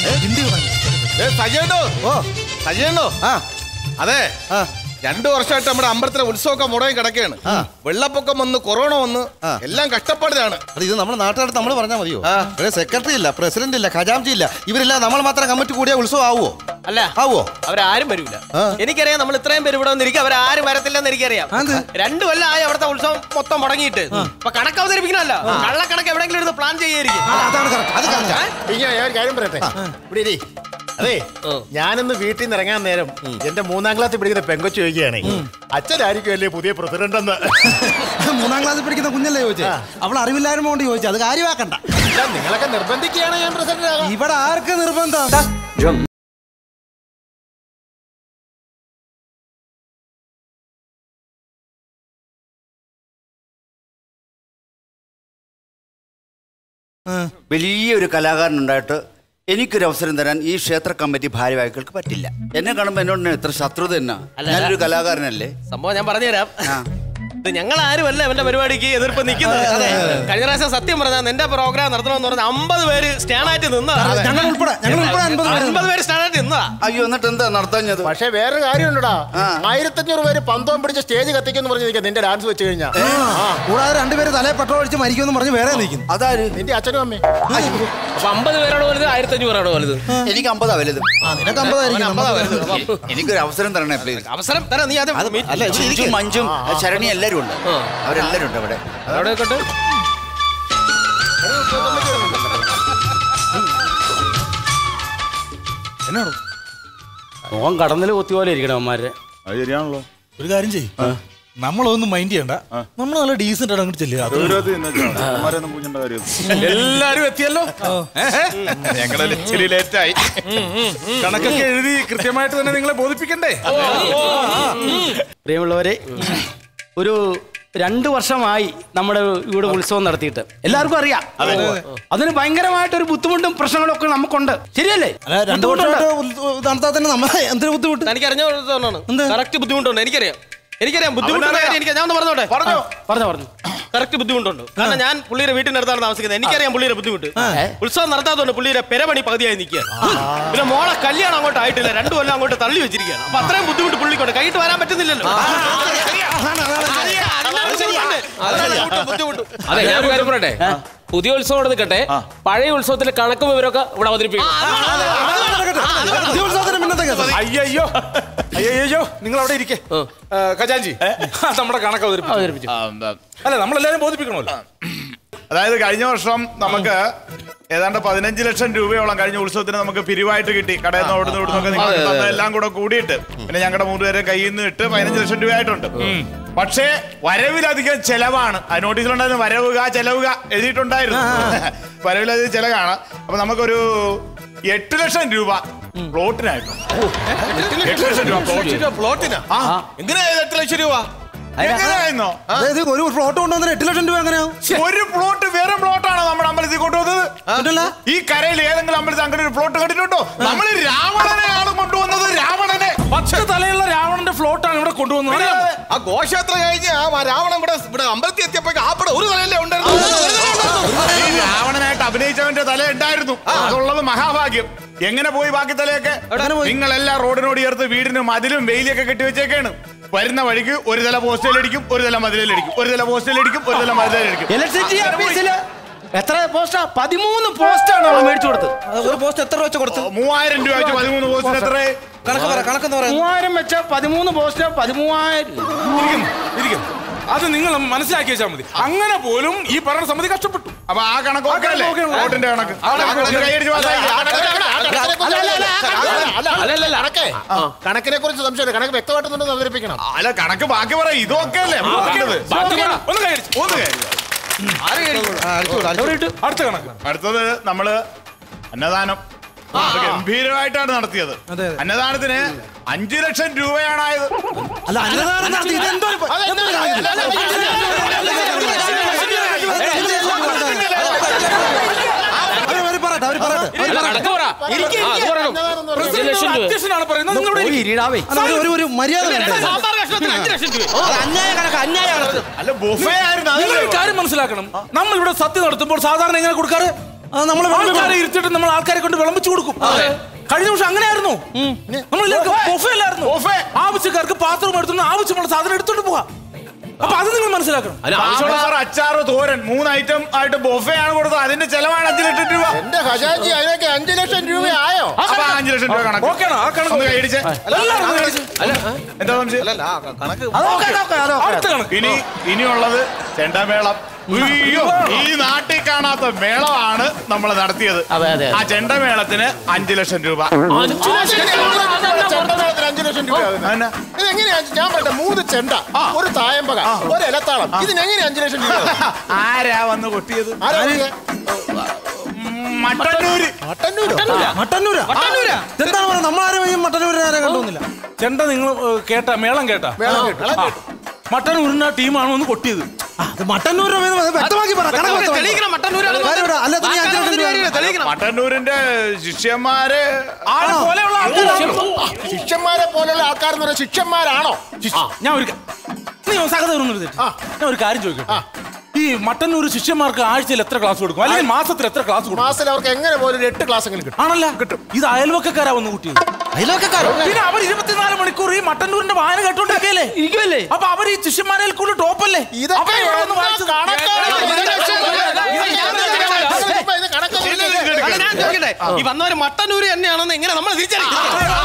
ഹിന്ദി പറഞ്ഞു ഏ, സജീവനോ ഓ സജീവനോ ആ അതെ ആ രണ്ടു വർഷമായിട്ട് നമ്മുടെ അമ്പലത്തിലെ ഉത്സവമൊക്കെ മുടങ്ങി കിടക്കുകയാണ് വെള്ളപ്പൊക്കം വന്ന് കൊറോണ വന്ന് ആ. എല്ലാം കഷ്ടപ്പാടിലാണ് അത് ഇത് നമ്മുടെ നാട്ടുകാർക്ക് നമ്മൾ പറഞ്ഞാൽ മതിയോ ആ. ഇവിടെ സെക്രട്ടറി ഇല്ല പ്രസിഡന്റ് ഇല്ല ഖജാംജി ഇല്ല ഇവരില്ല നമ്മൾ മാത്രം കമ്മിറ്റി കൂടിയ ഉത്സവം ആവുമോ അല്ല ആവോ അവരാരും വരൂല ആ. എനിക്കറിയാം നമ്മൾ ഇത്രയും പേര് ഇവിടെ വന്നിരിക്കും അവരാരും വരത്തില്ലെന്ന് എനിക്കറിയാം അത്? രണ്ടു കൊല്ലമായി അവിടുത്തെ ഉത്സവം മൊത്തം മുടങ്ങിയിട്ട് ഇപ്പൊ കണക്ക് അവതരിപ്പിക്കണല്ലോ കള്ളക്കണക്ക് എവിടെയെങ്കിലും എടുത്ത് പ്ലാൻ ചെയ്യായിരിക്കും അതാണ് correct. അത് correct. ഇങ്ങനെ ഞാൻ ഒരു കാര്യം പറയട്ടെ ഇവിടെ ഇരി. അതെ ഞാനിന്ന് വീട്ടിൽ നിന്ന് ഇറങ്ങാൻ നേരം എന്റെ മൂന്നാം ക്ലാസ്സിൽ പഠിക്കുന്ന പെങ്കൊച്ചു ചോദിക്കുകയാണ് അച്ഛനായിരിക്കും അല്ലേ പുതിയ പ്രസിഡന്റ് എന്ന് മൂന്നാം ക്ലാസ്സിൽ പഠിക്കുന്ന കുഞ്ഞല്ലേ ചോദിച്ചേ അവൾ അറിവില്ലായ്മ കൊണ്ട് ചോദിച്ചു അത് കാര്യമാക്കണ്ട ഇല്ല, നിങ്ങളൊക്കെ നിർബന്ധിക്കുകയാണ് ഞാൻ പ്രസിഡന്റ് ആകാൻ ഇവിടെ ആർക്ക് നിർബന്ധം വലിയൊരു കലാകാരനുണ്ടായിട്ട് എനിക്കൊരു അവസരം തരാൻ ഈ ക്ഷേത്ര കമ്മിറ്റി ഭാരവാഹികൾക്ക് പറ്റില്ല എന്നെ കാണുമ്പോൾ എന്നോട് എത്ര ശത്രുത എന്നാ ഞാനൊരു കലാകാരനല്ലേ സംഭവം ഞാൻ പറഞ്ഞുതരാം ആ. ഇത് ഞങ്ങൾ ആരുമല്ല എന്റെ പരിപാടിക്ക് എതിർപ്പ് നിൽക്കുന്നത് കഴിഞ്ഞ പ്രാവശ്യം സത്യം പറഞ്ഞാൽ എന്റെ പ്രോഗ്രാം നടത്തണമെന്ന് പറഞ്ഞാൽ അമ്പത് പേര് സ്റ്റാൻഡായിട്ട് നിന്നതാ ഞങ്ങൾ ഉൾപ്പെടെ ഞങ്ങൾ ഉൾപ്പെടെ അൻപത് പേര് അൻപത് പേര് സ്റ്റാൻഡായിട്ട് നിന്നതാ അയ്യോ എന്നിട്ട് എന്താ നടത്താഞ്ഞത് പക്ഷേ വേറൊരു കാര്യമുണ്ടടാ ആ. ആയിരത്തഞ്ഞൂറ് പേര് പന്തോം പിടിച്ച് സ്റ്റേജ് കത്തിക്കെന്ന് പറഞ്ഞിരിക്കാം നിന്റെ ഡാൻസ് വെച്ച് കഴിഞ്ഞാ കൂടാതെ രണ്ടുപേര് തലയെ പെട്രോൾ ഒഴിച്ച് മരിക്കുമെന്ന് പറഞ്ഞ് വേറെ നിൽക്കുന്നു അതാര് നിന്റെ അച്ഛനും അമ്മേ അപ്പൊ അമ്പത് പേരാണോ വലുത് ആയിരത്തി അഞ്ഞൂറാണോ വലുത് എനിക്ക് അമ്പതാ വലുത് ആ നിനക്ക് അമ്പതായിരിക്കും അമ്പതാ നമുക്ക് വലുത് എനിക്കൊരു അവസരം തരണേ പ്ലീസ് അവസരം തരാം നീ അത് meet- അല്ല ഇത് ചിഞ്ചും മഞ്ജും ശരണി എല്ലാരും ഉണ്ട് അവരെല്ലാരും ഉണ്ട് അവിടെ അവിടെ ആയിക്കോട്ടെ. എന്നാണോ ഓൻ കടന്നിൽ കൊത്തി പോലെ ഇരിക്കണം അവന്മാരെ അത് ശരിയാണല്ലോ ഒരു കാര്യം ചെയ്യും നമ്മളൊന്നും മൈൻഡ് ചെയ്യണ്ട നമ്മൾ നല്ല ഡീസന്റ് ആയിട്ട് അങ്ങോട്ട് ചെല്ലുക അത് ഗൗരവത്തിൽ നിന്ന് അവന്മാരെയൊന്നും പൂജേണ്ട കാര്യം എല്ലാരും എത്തിയല്ലോ ഞങ്ങളെ ഇച്ചിരി ലേറ്റായി കണക്കൊക്കെ എഴുതി കൃത്യമായിട്ട് തന്നെ നിങ്ങളെ ബോധിപ്പിക്കണ്ടേ പ്രിയമുള്ളവരെ ഒരു രണ്ടു വർഷമായി നമ്മുടെ ഇവിടെ ഉത്സവം നടത്തിയിട്ട് എല്ലാവർക്കും അറിയാം അതിന് ഭയങ്കരമായിട്ടൊരു ബുദ്ധിമുട്ടും പ്രശ്നങ്ങളും ഒക്കെ നമുക്കുണ്ട് ശരിയല്ലേ അല്ല രണ്ടു ബുദ്ധിമുട്ടുണ്ട്. വർഷമായിട്ട് നടത്താൻ തന്നെ നമ്മൾ എന്തൊരു ബുദ്ധിമുട്ട് തനിക്ക് അറിഞ്ഞോണ്ടാണ് എന്ത്? കറക്റ്റ് ബുദ്ധിമുട്ടുണ്ട് എനിക്കറിയാം എനിക്കറിയാം ബുദ്ധിമുട്ടുള്ള കാര്യം എനിക്ക് ഞാൻ ഒന്ന് പറഞ്ഞോട്ടെ പറഞ്ഞോ പറഞ്ഞോ പറഞ്ഞു കറക്റ്റ് ബുദ്ധിമുട്ടുണ്ട് കാരണം ഞാൻ പുള്ളിയുടെ വീട്ടിനടുത്താണ് താമസിക്കുന്നത് എനിക്കറിയാം പുള്ളിയുടെ ബുദ്ധിമുട്ട് ഉത്സവം നടത്താത്തതുകൊണ്ട് പുള്ളിയുടെ പെരപണി പകുതിയായി നിൽക്കുക പിന്നെ മോളെ കല്യാണം അങ്ങോട്ട് ആയിട്ടില്ല രണ്ടു കൊല്ലം അങ്ങോട്ട് തള്ളി വെച്ചിരിക്കുകയാണ് അപ്പൊ അത്രയും ബുദ്ധിമുട്ട് പുള്ളിക്കൊണ്ട് കൈയിട്ട് വരാൻ പറ്റുന്നില്ലല്ലോ ബുദ്ധിമുട്ട് അതെ ഞാൻ ഒരു കാര്യം പറയട്ടെ പുതിയ ഉത്സവം ഇവിടെ നിൽക്കട്ടെ പഴയ ഉത്സവത്തിലെ കണക്കും വിവരമൊക്കെ ഇവിടെ അവതരിപ്പിക്കും ഉത്സവത്തിന് പിന്നത്തെ കേസ് അയ്യോ അയ്യോ നിങ്ങൾ അവിടെ ഇരിക്കേ ഖജാൻജി നമ്മുടെ കണക്ക് അവതരിപ്പിച്ചു അവതരിപ്പിച്ചു അല്ല നമ്മളെല്ലാരും ബോധിപ്പിക്കണമല്ലോ അതായത് കഴിഞ്ഞ വർഷം നമുക്ക് ഏതാണ്ട് പതിനഞ്ച് ലക്ഷം രൂപയോളം കഴിഞ്ഞ ഉത്സവത്തിന് നമുക്ക് പിരിവായിട്ട് കിട്ടി കടയിൽ നിന്ന് അവിടുന്ന് ഇവിടുന്നൊക്കെ നിങ്ങൾ തന്നതെല്ലാം കൂടെ കൂടിയിട്ട് പിന്നെ ഞങ്ങളുടെ മൂന്നുപേരെ കയ്യിൽ നിന്ന് ഇട്ട് പതിനഞ്ച് ലക്ഷം രൂപയായിട്ടുണ്ട് പക്ഷേ വരവിലധികം ചെലവാണ് ആ നോട്ടീസിലുണ്ടായിരുന്നു വരവുക ചെലവുക എഴുതിയിട്ടുണ്ടായിരുന്നു വരവിലധികം ചെലവാണ് അപ്പൊ നമുക്കൊരു എട്ട് ലക്ഷം രൂപ പ്ലോട്ടിനായിട്ടുണ്ട് എട്ട് ലക്ഷം രൂപ പ്ലോട്ടിന് പ്ലോട്ടിനാ എങ്ങനെയാ ഇത് എട്ട് ലക്ഷം രൂപ എങ്ങനെയായിരുന്നോ അതായത് ഒരു ഫ്ലോട്ട് കൊണ്ടുവന്നിട്ട് എട്ട് ലക്ഷം രൂപ എങ്ങനെയാവും ഒരു പ്ലോട്ട് വെറും പ്ലോട്ടാണ് നമ്മുടെ അമ്പലത്തിൽ കൊണ്ടുവന്നത് എന്നിട്ടല്ല? ഈ കരയിൽ ഏതെങ്കിലും അമ്പലത്തിൽ അങ്ങനെ ഒരു പ്ലോട്ട് കണ്ടിട്ടുണ്ടോ നമ്മൾ രാവണനെയാണ് കൊണ്ടുവന്നത് രാവണനെ പച്ച തലയുള്ള രാവണന്റെ ഫ്ലോട്ടാണ് ഇവിടെ കൊണ്ടുവന്നത് അറിയാമോ? ആ ഘോഷയാത്ര കഴിഞ്ഞ് ആ രാവണൻ ഇവിടെ ഇവിടെ അമ്പലത്തിൽ എത്തിയപ്പോ ആ പടം ഒരു തലയല്ലേ ഉണ്ടായിരുന്നു ഈ രാവണനായിട്ട് അഭിനയിച്ചവന്റെ തല ഉണ്ടായിരുന്നു അതുള്ളത് മഹാഭാഗ്യം എങ്ങനെ പോയി ബാക്കി തലയൊക്കെ നിങ്ങളെല്ലാം റോഡിനോട് ചേർത്ത് വീടിന് മതിലും വെയിലൊക്കെ കെട്ടി വെച്ചേക്കാണ് വരുന്ന വഴിക്ക് ഒരു തല പോസ്റ്റയിലടിക്കും ഒരു തല മതിലടിക്കും ഒരു തല പോസ്റ്റയിലടിക്കും ഒരു തല മതിലടിക്കും ഇലക്ട്രിസിറ്റി ഓഫീസില് എത്ര പോസ്റ്റാ പതിമൂന്ന് പോസ്റ്റാണ് നമ്മൾ മേടിച്ചു കൊടുത്തത് അത് ഒരു പോസ്റ്റ് എത്ര രൂപ വെച്ച് കൊടുത്തു മൂവായിരം രൂപ വെച്ച് പതിമൂന്ന് പോസ്റ്റിന് എത്ര കണക്ക് പറ കണക്കെന്ന് പറയാം മൂവായിരം വെച്ച പതിമൂന്ന് പോസ്റ്റ് പതിമൂവായിരം ഇരിക്കുന്നു, ഇരിക്കുന്നു. അത് നിങ്ങൾ മനസ്സിലാക്കി വെച്ചാൽ മതി അങ്ങനെ പോലും ഈ പറഞ്ഞ സമിതി കഷ്ടപ്പെട്ടു അപ്പൊ ആ കണക്ക് ഓക്കെ അല്ലേ ഓക്കേ, ഓക്കേ. വോട്ടിന്റെ കണക്ക് ഒന്ന് കൈയടിച്ച് പാസ്സാക്കി. അല്ലല്ല കണക്കേ കണക്കിനെ കുറിച്ച് സംശയമില്ല കണക്ക് വ്യക്തമായിട്ട് തന്നെ അവതരിപ്പിക്കണം അല്ല കണക്ക് ബാക്കി പറ ഇതൊക്കെ അല്ലേ നോക്കേണ്ടത് ബാക്കി പറ. ഒന്ന് കൈയടിച്ച്. ഒന്ന് കാര്യം അടുത്ത കണക്ക് അടുത്തത് നമ്മള് അന്നദാനം അത് ഗംഭീരമായിട്ടാണ് നടത്തിയത് അന്നദാനത്തിന് അഞ്ചു ലക്ഷം രൂപയാണായത് അല്ല അന്നദാനം നടത്തി ഇതെന്തോ ഒരു പ- എന്തൊരു കാര്യം? അവര് അവര് പറയട്ടെ അവര് പറയട്ടെ അവര് പറയട്ടെ. കണക്ക് പറ ആ, അത് പറയണം അഞ്ച് ലക്ഷം രൂപ അധ്യക്ഷനാണ് പറയുന്നത് നിങ്ങൾ ഇവിടെ ഒരു ഇരിക്ക്. ഇരിടാവേ അല്ല, ഒരു- ഒരു ഒരു മര്യാദ വേണ്ടേ സാമ്പാർ കഷ്ണത്തിന് അഞ്ച് ലക്ഷം രൂപ അത് അന്യായ കണക്ക് അന്യായ കണക്ക് അല്ല ബുഫേ ആയിരുന്നു നിങ്ങൾ അതല്ലേ? ഒരു കാര്യം മനസ്സിലാക്കണം നമ്മൾ ഇവിടെ സത്യം നടത്തുമ്പോൾ സാധാരണ എങ്ങനെ കൊടുക്കാറ് ആ, നമ്മള് ആൾക്കാരെ ഇരുത്തിട്ട് നമ്മൾ ആൾക്കാരെ കൊണ്ട് വിളമ്പിച്ചു കൊടുക്കും കഴിഞ്ഞ വർഷം അങ്ങനെയായിരുന്നു നമ്മളെല്ലാവർക്കും ബൊഫേ അല്ലായിരുന്നു ആവശ്യക്കാർക്ക് പാത്രം എടുത്തോണ്ട് ആവശ്യമുള്ള സാധനം എടുത്തോണ്ട് പോവാ അപ്പൊ അത് നിങ്ങൾ മനസ്സിലാക്കണം സാമ്പാർ അച്ചാറ് തോരൻ മൂന്ന് ഐറ്റം ആയിട്ട് ബൊഫേ ആണ് കൊടുത്തത് അതിന്റെ ചെലവാണ് അഞ്ചു ലക്ഷം രൂപ എന്റെ ഖജാൻജി അതിനൊക്കെ അഞ്ചു ലക്ഷം രൂപ ആയോ അപ്പൊ അഞ്ചു ലക്ഷം രൂപ കണക്ക് ഓക്കെയാണോ ആ കണക്ക് ഒന്ന് കൈയടിച്ചേ എല്ലാവരും ഒന്ന് കൈയടിച്ച്. എന്താ സംശയം അതൊക്കെ, അതൊക്കെ, അതൊക്കെ. അടുത്ത കണക്ക് ഇനി ഇനിയുള്ളത് ചെണ്ടമേളം അയ്യോ ഈ നാട്ടിൽ കാണാത്ത മേളമാണ് നമ്മൾ നടത്തിയത് അതെ, അതെ, ആ ചെണ്ടമേളത്തിന് അഞ്ചു ലക്ഷം രൂപ ചെണ്ടമേളത്തിന് അഞ്ചു ലക്ഷം രൂപ അതന്നെ. ഇതെങ്ങനെയാ ഞാൻ പറയട്ടെ മൂന്ന് ചെണ്ട ഒരു തായമ്പക ഒരു ഇലത്താളം ഇതിനെങ്ങനെ അഞ്ചു ലക്ഷം രൂപ ആരാ വന്ന് കൊട്ടിയത് ആരാ പറഞ്ഞേ? മട്ടന്നൂര് മട്ടന്നൂരോ മട്ടന്നൂരാ എന്താണ് പറയുന്നത് നമ്മളാരും ഈ മട്ടന്നൂരാരെ കണ്ടോന്നില്ല ചെണ്ട നിങ്ങൾ കേട്ട മേളം കേട്ട മേളം കേട്ടു. മട്ടൻ ഉരുന്ന ടീമാണോ ഒന്ന് കൊട്ടിയത് അത് മട്ടന്നൂർ വ്യക്തമാക്കി പറ കണക്ക് വ്യക്തമാക്കി പറ. തെളിയിക്കണം മട്ടന്നൂരാണെന്ന് കാര്യം ഇവിടെ, അല്ലാതെ നീ അഞ്ച് ലക്ഷം രൂപ തെളിയിക്കണം മട്ടന്നൂരിന്റെ ശിഷ്യന്മാര് ആളെ പോലെയുള്ള ആൾക്കാരാണ് ശിഷ്യന്മാരെ പോലുള്ള ആൾക്കാരെന്ന് പറഞ്ഞാൽ ശിഷ്യന്മാരാണോ ഞാൻ ഒരു ക- നീ സകത ഞാൻ ഒരു കാര്യം ചോദിക്കട്ടെ ഈ മട്ടന്നൂർ ശിഷ്യന്മാർക്ക് ആഴ്ചയിൽ എത്ര ക്ലാസ് കൊടുക്കും അല്ലെങ്കിൽ മാസത്തിൽ എത്ര ക്ലാസ് കൊടുക്കും മാസത്തിൽ അവർക്ക് എങ്ങനെ പോലും ഒരു എട്ട് ക്ലാസ് എങ്കിലും കിട്ടും ആണല്ല കിട്ടും ഇത് അയൽവക്കക്കാരാ വന്ന് കൂട്ടിയത് പിന്നെ അവർ ഇരുപത്തിനാല് മണിക്കൂർ ഈ മട്ടന്നൂരിന്റെ വായന കേട്ടോണ്ടിരിക്കല്ലേ ഇരിക്കുമല്ലേ അപ്പൊ അവർ ഈ ശിഷ്യന്മാരെ കൂടെ ടോപ്പല്ലേ ഇതൊക്കെ അവരെ ഇവിടെ വന്ന് എന്താ വായിച്ചത്? കണക്കാണ്? ഇത് ഇത് കണക്കൊന്നുമില്ല. അല്ല, ഞാൻ ചോദിക്കട്ടെ ഈ വന്നവര് മട്ടന്നൂര് തന്നെയാണെന്ന് എങ്ങനെ നമ്മൾ തിരിച്ചറിയും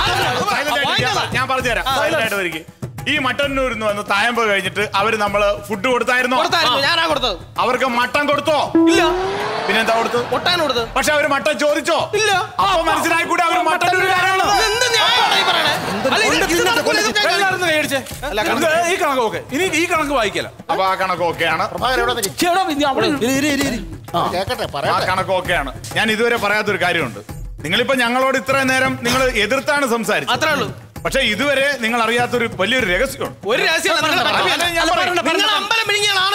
Silent ആയിട്ട് ഞാൻ- ഞാൻ പറഞ്ഞുതരാം Silent ആയിട്ട് വരിക. ഈ മട്ടന്നൂരിൽ നിന്ന് വന്ന് തായമ്പ കഴിഞ്ഞിട്ട് അവര് നമ്മള് ഫുഡ് കൊടുത്തായിരുന്നോ കൊടുത്തായിരുന്നു ഞാനാ കൊടുത്തത് അവർക്ക് മട്ടൻ കൊടുത്തോ ഇല്ല പിന്നെന്താ കൊടുത്തു ഒട്ടാൻ കൊടുത്തത് പക്ഷെ അവര് മട്ടൻ ചോദിച്ചോ ഇല്ല അപ്പൊ മനസ്സിലായി കൂടെ അവർ മട്ടന്നൂരുകാരാണ് എന്ത് ന്യായമാണ് ഈ പറയണേ അല്ല, ഇത് ഇത് നടക്കൂല, ഇത് ഞാൻ- എല്ലാവരും ഒന്ന് കൈയടിച്ചേ. ഇത് ഈ കണക്ക് ഓക്കെ ഇനി ഈ കണക്ക് വായിക്കല അപ്പൊ ആ കണക്ക് ഓക്കെയാണ് പ്രഭാകരൻ എവിടെ നിൽക്കും? ചേടാ പിന്നെ അവിടെ ഇരി, ഇരി, ഇരി, ഇരി. കേക്കട്ടെ ആ പറയട്ടെ കണക്ക് ഓക്കെയാണ് ഞാൻ ഇതുവരെ പറയാത്തൊരു കാര്യമുണ്ട് നിങ്ങളിപ്പോ ഞങ്ങളോട് ഇത്രയും നേരം നിങ്ങൾ എതിർത്താണ് സംസാരിച്ചത് അത്രേ ഉള്ളൂ പക്ഷെ ഇതുവരെ നിങ്ങൾ അറിയാത്തൊരു വലിയൊരു രഹസ്യമുണ്ട് ഒരു രഹസ്യം നിങ്ങൾ പറയണ്ട. അല്ല, ഞാൻ പറയാം. നിങ്ങൾ അമ്പലം മിനിങ്ങാണ്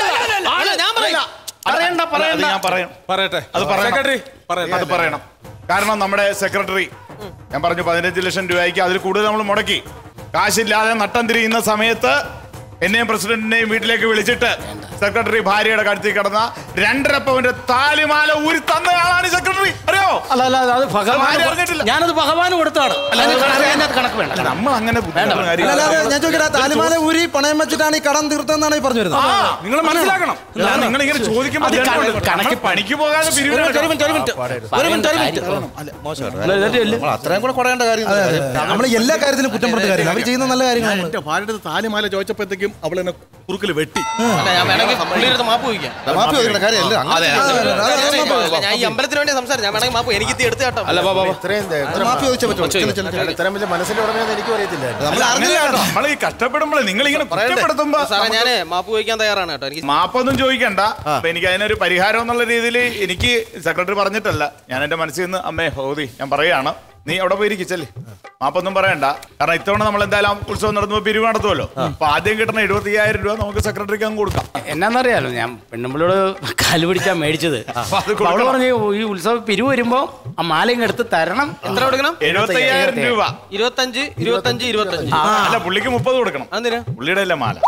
അല്ല ഞാൻ പറയാം പറയണ്ട അല്ല, അത് ഞാൻ പറയാം പറയട്ടെ അത് പറയണം. സെക്രട്ടറി പറയട്ടെ അത് പറയണം കാരണം നമ്മുടെ സെക്രട്ടറി ഞാൻ പറഞ്ഞു പതിനഞ്ച് ലക്ഷം രൂപയ്ക്ക് അതിൽ കൂടുതൽ നമ്മൾ മുടക്കി കാശില്ലാതെ നട്ടം തിരിയുന്ന സമയത്ത് എന്നെയും പ്രസിഡന്റിനെയും വീട്ടിലേക്ക് വിളിച്ചിട്ട് സെക്രട്ടറി ഭാര്യയുടെ കഴുത്തിൽ കിടന്ന രണ്ടര പവന്റെ താലിമാല ഊരി തന്ന ആളാണ് ഈ സെക്രട്ടറി അറിയോ അല്ല അല്ല അത് ഭഗവാൻ ആരും അറിഞ്ഞിട്ടില്ല. ഞാനത് ഭഗവാന് കൊടുത്താണ് അതിന് കണക്ക് അതിനകത്ത് കണക്ക് വേണ്ട അല്ല, നമ്മൾ അങ്ങനെ ബുദ്ധിമുട്ടുന്ന കാര്യം അല്ല, അല്ലാതെ ഞാൻ ചോദിക്കട്ടെ താലിമാല ഊരി പണയം വെച്ചിട്ടാണ് ഈ കടം തീർത്തെന്നാണ് ഈ പറഞ്ഞു വരുന്നത് നിങ്ങൾ മനസ്സിലാക്കണം നിങ്ങൾ ഇങ്ങനെ ചോദിക്കുമ്പോൾ അത് കണക്ക് നമ്മൾ കണക്ക് പണിക്ക് പോകാതെ ഒരു പിരിവിന് മിനിറ്റ്, ഒരു മിനിറ്റ്, ഒരു മിനിറ്റ്. ഒരു മിനിറ്റ്, ഒരു മിനിറ്റ്. അല്ല, ഇതൊക്കെ ഇല്ലേ? അത്രയും കൂടെ കുറയേണ്ട കാര്യം നമ്മൾ എല്ലാ കാര്യത്തിലും കുറ്റം പറഞ്ഞ കാര്യമില്ല അവർ ചെയ്യുന്ന നല്ല കാര്യങ്ങൾ നമ്മള് എന്റെ ഭാര്യയുടെ താലിമാല ചോദിച്ചപ്പോഴത്തേക്കും അവൾ എന്നെ കുറുക്കിൽ വെട്ടി അല്ല, ഞാൻ വേണമെങ്കിൽ പുള്ളിയുടെ അടുത്ത് മാപ്പ് ചോദിക്കാം മാപ്പി ചോദിക്കേണ്ട കാര്യമല്ല അതെ, അങ്ങനെ അതെ, അതെ, അതെ, അതെ, അതെ, അതെ, ഞാൻ ഈ അമ്പലത്തിന് വേണ്ടി സംസാരിച്ചു ഞാൻ വേണമെങ്കിൽ മാപ്പ് എനിക്ക് ഇത് എടുത്ത് കേട്ടോ അല്ല ബാബാ ഇത്രയും ദേ- ഇത്രയും മാപ്പി ചോദിച്ചാൽ പറ്റുമോ ചെല്ലു, ചെല്ലു, ചെല്ലു. ഇത്രയും വലിയ മനസ്സിന്റെ ഉടമയെന്ന് എനിക്കും അറിയത്തില്ല നമ്മൾ അറിഞ്ഞില്ല കേട്ടോ നമ്മൾ ഈ കഷ്ടപ്പെടുമ്പോൾ നിങ്ങൾ ഇങ്ങനെ കുറ്റപ്പെടുത്തുമ്പോ സാറേ ഞാനേ മാപ്പ് ചോദിക്കാൻ തയ്യാറാണ് കേട്ടോ എനിക്ക് മാപ്പൊന്നും ചോദിക്കണ്ട അപ്പൊ എനിക്ക് അതിനൊരു പരിഹാരം എന്നുള്ള രീതിയിൽ എനിക്ക് സെക്രട്ടറി പറഞ്ഞിട്ടല്ല ഞാൻ എന്റെ മനസ്സിൽ നിന്ന് അമ്മേ ഹോതി ഞാൻ പറയാണ് നീ അവിടെ പോയിരിക്കും ചെല്ലേ മാപ്പൊന്നും പറയണ്ട കാരണം ഇത്തവണ നമ്മൾ എന്തായാലും ഉത്സവം നടത്തുമ്പോൾ പിരിവ് നടത്തുമല്ലോ അപ്പൊ ആദ്യം കിട്ടുന്ന എഴുപത്തി അയ്യായിരം രൂപ നമുക്ക് സെക്രട്ടറിക്ക് അങ്ങ് കൊടുക്കാം എന്നാന്നറിയാലോ ഞാൻ പെണ്ണുമ്പിളോട് കാല് പിടിച്ചാ മേടിച്ചത് അപ്പൊ അത് അപ്പൊ അവള് കൊടുക്കണം. പറഞ്ഞു ഈ ഉത്സവ പിരിവ് വരുമ്പോ ആ മാലയും എടുത്ത് തരണം എത്ര കൊടുക്കണം എഴുപത്തി അയ്യായിരം രൂപ ഇരുപത്തഞ്ച് ഇരുപത്തഞ്ച് ഇരുപത്തഞ്ച് അല്ല പുള്ളിക്ക് മുപ്പത് കൊടുക്കണം എന്തിനാ പുള്ളിയുടെ അല്ലേ മാല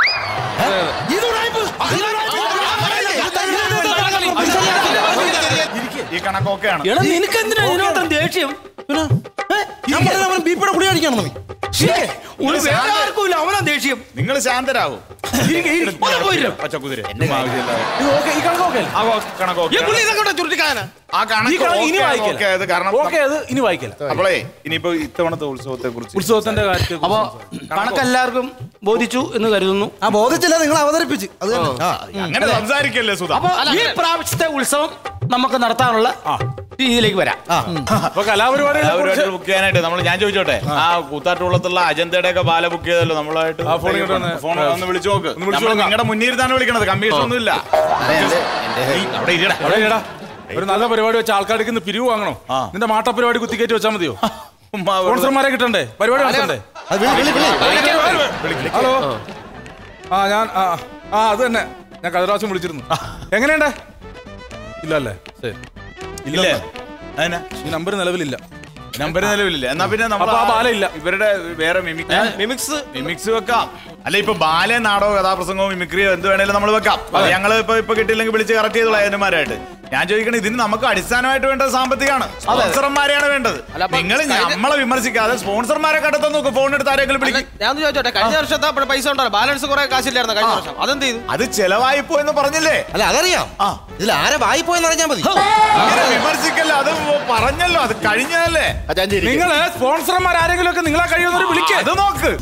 ഈ കണക്കൊക്കെയാണ് എടാ നിനക്ക് എന്തിനാ ഇതിനോട്ടം ദേഷ്യം ഞാൻ പറഞ്ഞ അവൻ ബി പിയുടെ ഗുളി അടിക്കണം നീ ശ്ശേ, ഒരു വേറെ ആർക്കും ഇല്ല അവനാ ദേഷ്യം നിങ്ങൾ ശാന്തരാകും ഒന്ന് പോയിരോ? പച്ചക്കുതിര ഇത് ഓക്കെ ഈ കണക്ക് ഓക്കെ ആ കണക്കൊക്കെ ഈ പുള്ളി ഇതൊക്കെ ചുരുട്ടിക്കാനാ ആ ഈ കണക്ക് ഇനി കണക്ക് വായിക്കല ഓക്കെ അത് കാരണം ഓക്കെ അത് ഇനി വായിക്കല അപ്പോളേ ഇനിയിപ്പോ ഇത്തവണത്തെ ഉത്സവത്തെ കുറിച്ച് ഉത്സവത്തിന്റെ കാര്യത്തിൽ അപ്പൊ കണക്ക് എല്ലാവർക്കും ബോധിച്ചു എന്ന് കരുതുന്നു ആ ബോധിച്ചില്ല നിങ്ങൾ അവതരിപ്പിച്ച് അത് തന്നെ അങ്ങനെ സംസാരിക്കല്ലേ സുധ അപ്പൊ ഈ പ്രാവശ്യത്തെ ഉത്സവം നമുക്ക് നടത്താനുള്ള രീതിയിലേക്ക് വരാം അപ്പൊ കലാപരിപാടികളെ കുറിച്ച് ബുക്ക് ചെയ്യാനായിട്ട് നമ്മൾ ഞാൻ ചോദിച്ചോട്ടെ ആ കൂത്താട്ടുള്ളത്തുള്ള അജന്തയുടെ ഒക്കെ ബാല ബുക്ക് ചെയ്തല്ലോ നമ്മളായിട്ട് ആ, ഫോണിൽ ഇങ്ങോട്ട് വന്ന്. ഫോൺ ഒന്ന് വിളിച്ചു നോക്ക് ഒന്ന് വിളിച്ച് നമ്മൾ നോക്കാം. നിങ്ങളുടെ മുന്നിൽ ഇരുന്നാണ് വിളിക്കണത് കമ്മീഷൻ ഒന്നും ഇല്ല അവിടെ ഇരിടാ അവിടെ ഇടാ. ഒരു നല്ല പരിപാടി വെച്ച ആൾക്കാർക്ക് ഇന്ന് പിരിവ് വാങ്ങണോ നിന്റെ മാട്ട പരിപാടി കുത്തിക്കയറ്റി വെച്ചാൽ മതിയോ സ്പോൺസർമാരെ കിട്ടണ്ടേ പരിപാടി നടത്തണ്ടേ അത് വിളി, വിളി, വിളി. ഹലോ ആ ഞാൻ ആ ആ അത് തന്നെ ഞാൻ കഴിഞ്ഞ വിളിച്ചിരുന്നു എങ്ങനെയുണ്ട് ഇല്ല അല്ലേ ശരി ഇല്ലേ അതിനാ ഈ നമ്പർ നിലവിലില്ല നമ്പർ നിലവിലില്ല എന്നാ പിന്നെ നമ്മൾ അപ്പൊ ആ ബാല ഇല്ല. ഇവരുടെ വേറെ മിമിക് മിമിക്സ് മിമിക്സ് വെക്കാം അല്ല ഇപ്പൊ ബാലെ നാടോ കഥാപ്രസംഗവും മിമിക്രിയോ എന്ത് വേണേലും നമ്മൾ വെക്കാം അത് ഞങ്ങൾ ഇപ്പൊ ഇപ്പൊ കിട്ടിയില്ലെങ്കിൽ വിളിച്ച് കറക്റ്റ് ചെയ്തോളാം ഏജന്മാരായിട്ട് ഞാൻ ചോദിക്കണത് ഇതിന് നമുക്ക് അടിസ്ഥാനമായിട്ട് വേണ്ടത് സാമ്പത്തികമാണ് സ്പോൺസർമാരെയാണ് വേണ്ടത് അല്ല, അപ്പൊ നിങ്ങൾ കഴിഞ്ഞ- നമ്മളെ വിമർശിക്കാതെ സ്പോൺസർമാരെ കടത്താൻ നോക്ക് ഫോൺ എടുത്ത് ആരെങ്കിലും അല്ല, വിളിക്കും ഞാൻ ഒന്ന് ചോദിച്ചോട്ടെ കഴിഞ്ഞ വർഷത്തെ അപ്പോൾ പൈസ ഉണ്ടല്ലോ ബാലൻസ് കുറെ കാശില്ലായിരുന്നു കഴിഞ്ഞ വർഷം അതെന്ത് ചെയ്തു അത് ചെലവായിപ്പോ എന്ന് പറഞ്ഞില്ലേ അല്ല അതറിയാം ആ. ഇതിൽ ആരെ വായിപ്പോയെന്ന് അറിഞ്ഞാൽ മതി അങ്ങനെ വിമർശിക്കല്ലോ അത് പറഞ്ഞല്ലോ അത് കഴിഞ്ഞതല്ലേ അച്ചാഞ്ചി ഇരിക്ക്. നിങ്ങള് സ്പോൺസർമാർ ആരെങ്കിലും ഒക്കെ നിങ്ങളെ കഴിയുന്നവർ വിളിക്കുക അത് നോക്ക്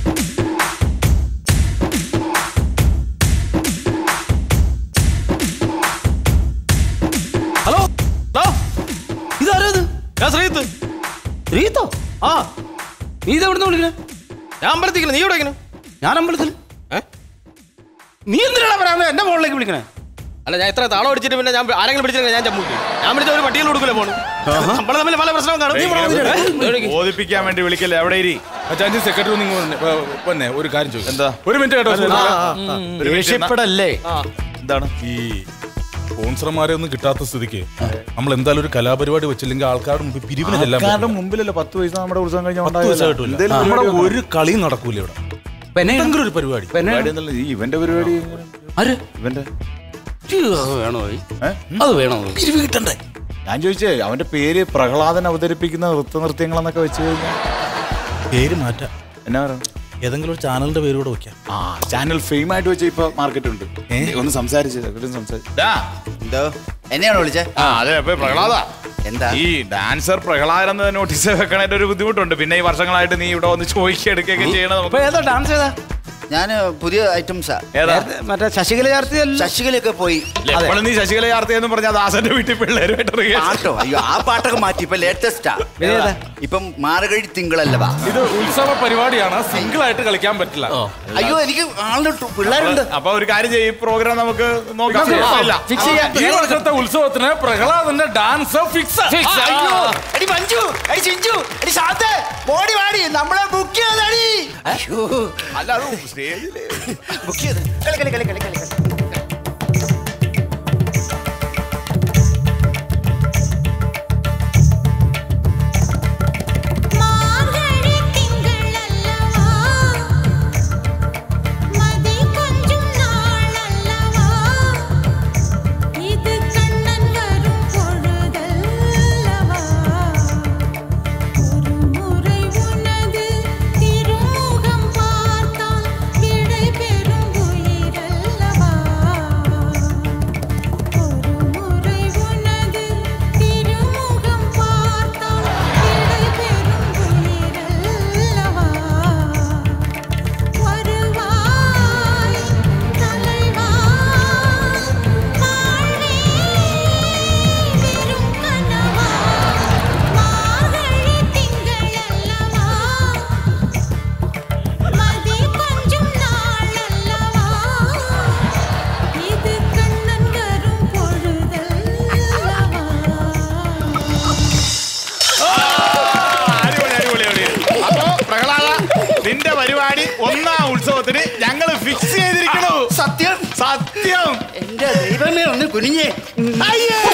ഹലോ ഹലോ ഇതാരാ ഇത് ഞാൻ ശ്രീത്ത് റീത്തോ ആ നീ ഇത് എവിടുന്ന് വിളിക്കണേ ഞാൻ അമ്പലത്തിക്കണ നീ എവിടെ ഇങ്ങനെ ഞാൻ അമ്പലത്തിൽ ഏ? നീ എന്തിനാണ് പറയാൻ എന്റെ ഫോണിലേക്ക് വിളിക്കണേ അല്ല ഞാൻ എത്ര താളം അടിച്ചിട്ട് പിന്നെ ഞാൻ ആരെങ്കിലും പിടിച്ചിട്ട് ഞാൻ ചമ്മൂട്ടി ഞാൻ വിളിച്ച ഒരു പട്ടിയിൽ കൊടുക്കില്ല ഫോണ് നമ്മൾ തമ്മിൽ പല പ്രശ്നവും കാണും നീ ഇവിടെ വന്നിട്ട് ഏ? എവിടേക്ക്? ബോധിപ്പിക്കാൻ വേണ്ടി വിളിക്കല്ലേ എവിടെ ഇരി അച്ചാഞ്ചി സെക്രട്ടറി നിങ്ങൾ പിന്നെ ഒരു കാര്യം ചോദിക്കും എന്താ? ഒരു മിനിറ്റ് കേട്ടോ ഒരു minute എന്നാ. ദേഷ്യപ്പെടല്ലേ ആ. എന്താണ് ഈ സ്പോൺസർമാരെ ഒന്നും കിട്ടാത്ത സ്ഥിതിക്ക് നമ്മൾ എന്തായാലും ഒരു കലാപരിപാടി വെച്ചില്ലെങ്കിൽ ആൾക്കാരുടെ മുമ്പിൽ പിരിവിന് ചെല്ലാൻ ആൾക്കാരുടെ പറ്റില്ല. മുമ്പിലല്ലേ പത്ത് പൈസ നമ്മുടെ ഉത്സവം കഴിഞ്ഞ പത്ത് ദിവസം കിട്ടൂല നമ്മുടെ ഒരു കളിയും നടക്കൂല ഇവിടെ ഇപ്പൊ എന്നെ എന്തെങ്കിലും ഒരു പരിപാടി ഇപ്പൊ എന്നെ ഈ ഇവന്റെ പരിപാടി ആര് ഇവന്റെ ഛീ, അത് വേണോ ഈ? ഏ? അത് വേണോ പിരിവ് കിട്ടണ്ടേ ഞാൻ ചോദിച്ചേ അവന്റെ പേര് പ്രഹ്ലാദൻ അവതരിപ്പിക്കുന്ന നൃത്ത നൃത്യങ്ങളെന്നൊക്കെ വെച്ച് കഴിഞ്ഞാൽ പേര് മാറ്റാം എന്നാ പറയുക ഏതെങ്കിലും ഒരു ചാനലിന്റെ പേര് കൂടെ വെക്കാം ആ ചാനൽ ഫെയിം ആയിട്ട് വെച്ച ഇപ്പൊ മാർക്കറ്റ് ഉണ്ട് ഒന്ന് സംസാരിച്ചത് സംസാരിച്ചു എന്തോ എന്നെയാണോ വിളിച്ചേ ആ അതെ അപ്പൊ പ്രഹ്ലാദ എന്താ ഈ ഡാൻസർ പ്രഹ്ലാദൻ എന്ന നോട്ടീസ് വെക്കണതിന്റെ ഒരു ബുദ്ധിമുട്ടുണ്ട് പിന്നെ ഈ വർഷങ്ങളായിട്ട് നീ ഇവിടെ വന്ന് ചോദിക്കുക എടുക്കുകയൊക്കെ ചെയ്യണം ഇപ്പൊ നമുക്ക് ഏതാ ഡാൻസ് ചെയ്താ ഞാൻ പുതിയ ഐറ്റംസാ ഏതാ മറ്റേ ശശികല ചാർത്തി ശശികലയൊക്കെ പോയി എപ്പോഴും നീ ശശികല ചാർത്തി എന്ന് പറഞ്ഞാൽ ദാസന്റെ വീട്ടിൽ പിള്ളേരുമായിട്ട് rehearsal. പാട്ടോ അയ്യോ ആ പാട്ടൊക്കെ മാറ്റി ഇപ്പൊ ലേറ്റസ്റ്റാ ഏതാ? ഇപ്പം മാറുകഴി തിങ്കളല്ലവാ ഇത് ഉത്സവ പരിപാടിയാണ് സിംഗിൾ ആയിട്ട് കളിക്കാൻ പറ്റില്ല അയ്യോ എനിക്ക് ആളുണ്ട് പിള്ളേരുണ്ട് അപ്പൊ ഒരു കാര്യം ചെയ്യും ഈ പ്രോഗ്രാം നമുക്ക് നോക്കാം ഇല്ല ഫിക്സ് ചെയ്യാം ഈ വർഷത്തെ ഉത്സവത്തിന് പ്രഹ്ലാദന്റെ ഡാൻസ് ഫിക്സ് അയ്യോ എടി മഞ്ജു എടി ചിഞ്ചു എടി ശാന്തേ ഓടി വാടി നമ്മളെ ബുക്ക് ചെയ്തടി അയ്യോ അല്ല അത് സ്റ്റേജില് ബുക്ക് ചെയ്ത് കളി കളി കളി കളി കളി കളി മാർഗഴി തിങ്കളല്ലവാ മതി കൊഞ്ചും നാളല്ലവാ ഇത് കണ്ണൻ വരും പൊഴുതല്ലവാ ഒരു മുறை உனது திருமுகம் பார்த்தால் விடை பெறும் உயிரல்லவா ஒரு முறை உனது திருமுகம் பார்த்தால் விடை பெறும் உயிரல்லவா வருவாய் தலைவா வாழ்வே வெறும் கனவா மார்கழி திங்களல்லவா மதி கொஞ்சம் நாளல்லவா இது கண்ணன் வரும் பொழுதல்லவா അടിപൊളി അടിപൊളി അടിപൊളി അപ്പൊ പ്രഹ്ലാദ നിന്റെ പരിപാടി ഒന്നാം ഉത്സവത്തിന് ഞങ്ങൾ ഫിക്സ് ചെയ്തിരിക്കണു സത്യം സത്യം എന്റെ ദൈവമേ ഒന്ന് കുനിഞ്ഞേ അയ്യേ